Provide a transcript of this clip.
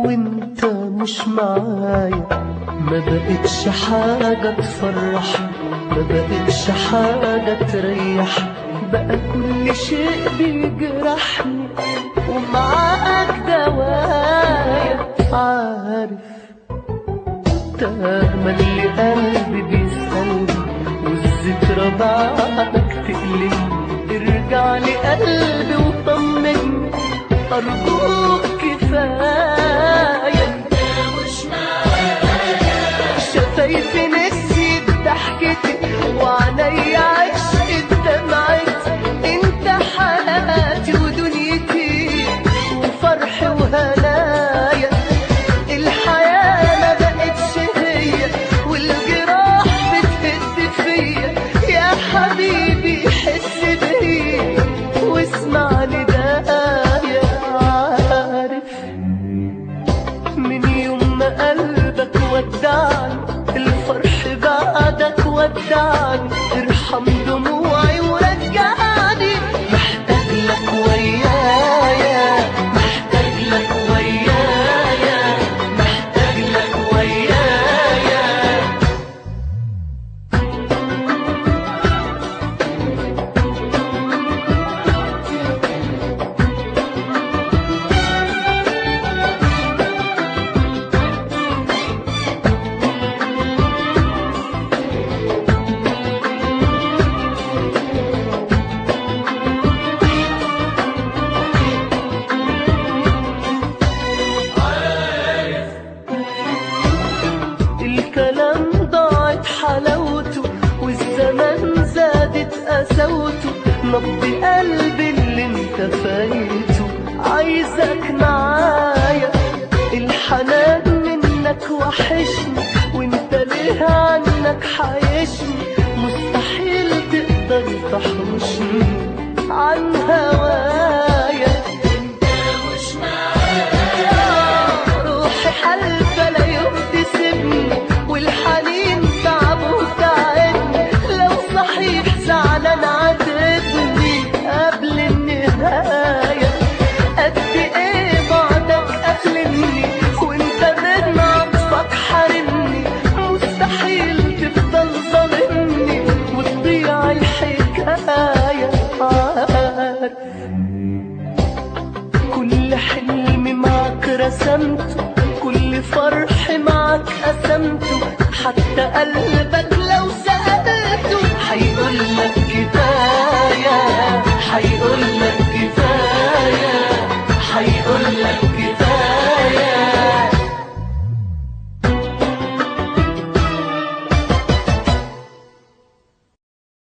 وانت مش معايا ما بقتش حاجة تفرح ما بقتش حاجة تريح بقى كل شيء بيجرحني ومعاك دوايا عارف تملي قلبي بيسألني والذكرى بعدك تقلقني ارجع لي قلبي وطمني أرجوك كفاية شفايفي نسيت ضحكتي وعينيا عشقت دمعتي انت حياتي ودنيتي وفرحي وهنايا الحياة ما بقتش هي والجراح بتهد فيا يا حبيبي حس بيا واسمع ندايا عارف من يوم ما قلبك ودعني الفرح بعدك ودعني ارحم دموعي ورجعني محتاج لك ويايا محتاج لك ويايا محتاج لك ويايا الكلام ضاعت حلاوته والزمان زادت قساوته نبض قلبي اللي انت فايته عايزك معايا الحنان منك وحشني وانت ليه عنك حيشني مستحيل تقدر تحوشني عن هوايا روحي حلفة لا يوم تسيبني والحنين تعب وتعبني لو صحيح زعلان عاتبني قبل النهاية قد ايه بعدك قتلني وانت من عطفك حارمني مستحيل تفضل ظالمني وتضيع الحكاية عارف كل حلم معك رسمته كل فرح معك قسمته حتى قلبي